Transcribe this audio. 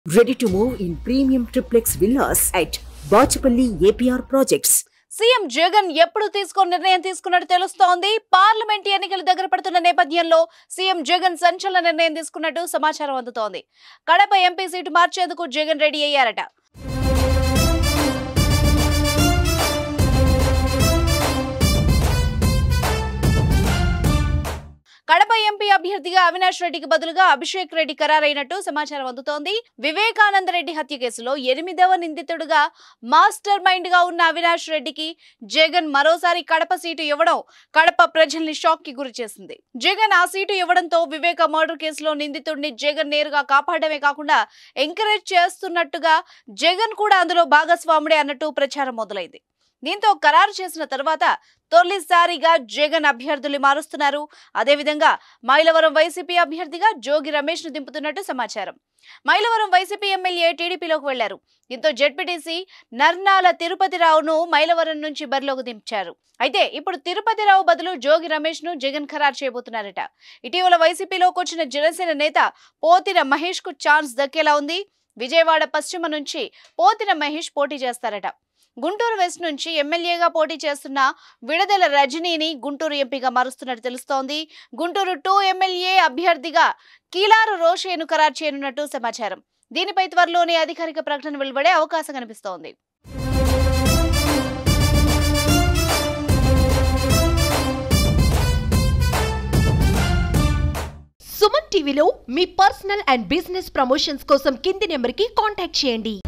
Ready to move in premium triplex villas at Bachapalli APR Projects. CM Jagan ఎప్పుడు తీసుకున్న నిర్ణయం తీసుకున్నట్టు తెలుస్తోంది పార్లమెంట్ ఎన్నికలు దగ్గర పడుతున్న నేపథ్యంలో సీఎం జగన్ సంచలన నిర్ణయం తీసుకున్నట్టు సమాచారం అందుతోంది కడప ఎంపీ సీటు మార్చేందుకు జగన్ రెడీ అయ్యారట కడప ఎంపీ అభ్యర్థిగా అవినాష్ రెడ్డికి బదులుగా అభిషేక్ రెడ్డి ఖరారైనట్టు సమాచారం అందుతోంది వివేకానంద రెడ్డి హత్య కేసులో ఎనిమిదవ నిందితుడుగా మాస్టర్ మైండ్ గా ఉన్న అవినాష్ రెడ్డికి జగన్ మరోసారి కడప సీటు ఇవ్వడం కడప ప్రజల్ని షాక్ కి గురి చేసింది జగన్ ఆ సీటు ఇవ్వడంతో వివేక మర్డర్ కేసులో నిందితుడిని జగన్ నేరుగా కాపాడమే కాకుండా ఎంకరేజ్ చేస్తున్నట్టుగా జగన్ కూడా అందులో భాగస్వాముడే అన్నట్టు ప్రచారం మొదలైంది దీంతో ఖరారు చేసిన తర్వాత తొలిసారిగా జగన్ అభ్యర్థులు మారుస్తున్నారు అదేవిధంగా మైలవరం వైసీపీ అభ్యర్థిగా జోగి రమేష్ ను దింపుతున్నట్టు సమాచారం మైలవరం వైసీపీ ఎమ్మెల్యే టీడీపీలోకి వెళ్లారు దీంతో జెడ్పీటీసీ నర్నాల తిరుపతిరావును మైలవరం నుంచి బరిలోకి దించారు అయితే ఇప్పుడు తిరుపతిరావు బదులు జోగి రమేష్ ను జగన్ ఖరారు చేయబోతున్నారట ఇటీవల వైసీపీలోకి వచ్చిన జనసేన నేత పోతిన మహేష్ కు ఛాన్స్ దక్కేలా ఉంది విజయవాడ పశ్చిమ నుంచి పోతిన మహేష్ పోటీ చేస్తారట గుంటూరు వెస్ట్ నుంచి ఎమ్మెల్యేగా పోటీ చేస్తున్న విడదల రజనీని గుంటూరు ఎంపీగా మారుస్తున్నట్టు తెలుస్తోంది గుంటూరు టూ ఎమ్మెల్యే అభ్యర్థిగా కీలారు రోషేను ఖరారు చేయనున్నట్టు సమాచారం దీనిపై త్వరలోనే అధికారిక ప్రకటన వెలువడే అవకాశం కనిపిస్తోంది సుమన్ టీవీలో మీ పర్సనల్ అండ్ బిజినెస్ ప్రమోషన్స్ కోసం కింది నెంబర్కి కాంటాక్ట్ చేయండి